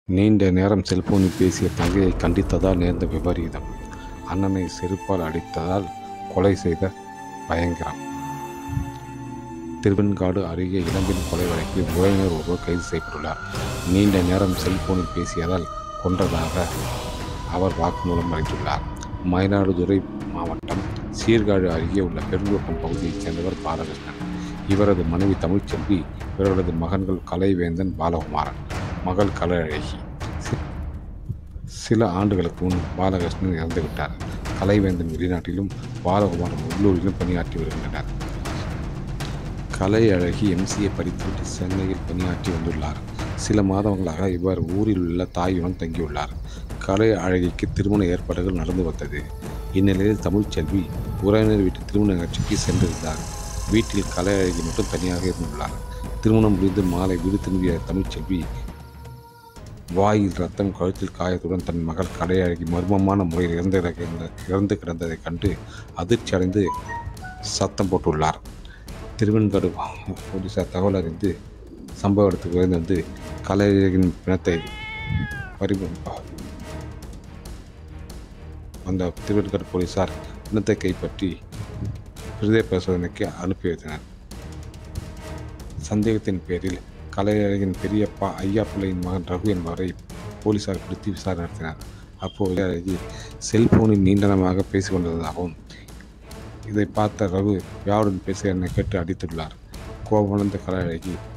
நீண்ட நேரம் செல்போனில் பேசிய தங்கையை கண்டித்ததால் நேர்ந்த விபரீதம் அண்ணனை செருப்பால் அடித்ததால் கொலை செய்த பயங்கரம் திருவெண்காடு அருகே இளம்பெண் கொலை வழக்கில் உறவினர் ஒருவர் கைது செய்யப்பட்டுள்ளார் நீண்ட நேரம் செல்போனில் பேசியதால் கொன்றதாக அவர் வாக்குமூலம் அளித்துள்ளார் மயிலாடுதுறை மாவட்டம் சீர்காழி அருகே உள்ள பெருங்குளம் பகுதியைச் சேர்ந்தவர் பாலகிருஷ்ணன் இவரது மனைவி தமிழ்ச்செல்வி இவர்களது மகன்கள் கலைவேந்தன் பாலகுமாரன் மகள் கலையழகி சி- சில ஆண்டுகளுக்கு முன் பாலகிருஷ்ணன் இறந்துவிட்டார் கலைவேந்தன் வெளிநாட்டிலும் பாலகுமாரன் உள்ளூரிலும் பணியாற்றி வருகின்றனர் கலை அழகி எம்சிஏ படித்துவிட்டு சென்னையில் பணியாற்றி வந்துள்ளார் சில மாதங்களாக இவர் ஊரில் உள்ள தாயுடன் தங்கியுள்ளார் கலை அழகிக்கு திருமண ஏற்பாடுகள் நடந்து வந்தது இந்நிலையில் தமிழ்ச்செல்வி உறவினர் வீட்டு திருமண நிகழ்ச்சிக்கு சென்றிருந்தார் வீட்டில் கலை அழகி மட்டும் தனியாக இருந்துள்ளார் திருமணம் முடிந்து மாலை வீடு திரும்பிய தமிழ்ச்செல்வி வாயில் ரத்தம் கழுத்தில் காயத்துடன் தன் மகள் கலை அழகி மர்மமான முறையில் இறந்து கிடந்த- இறந்து கிடந்ததைக் கண்டு அதிர்ச்சி அடைந்து சத்தம் போட்டுள்ளார் திருவெண்காடு போலீசார் தகவல் அறிந்து சம்பவ இடத்துக்கு விரைந்து வந்து கலைஞரின் பிணத்தை பறி வந்த திருவெண்காடு போலீசார் பிணத்தை கைப்பற்றி பிரதே பரிசோதனைக்கு அனுப்பி வைத்தனர் சந்தேகத்தின் பேரில் கலைஞரின் பெரியப்பா ஐயா பிள்ளையின் மகன் ரகு என்பவரை போலீசார் பிடித்து விசாரணை நடத்தினர் அப்போது அழகி செல்போனில் நீண்டனமாக பேசிக் கொண்டிருந்ததாகவும் இதை பார்த்த ரகு யாருடன் பேசுகிறேன் என கேட்டு அடித்துள்ளார் கோபமடைந்த கலை அழகி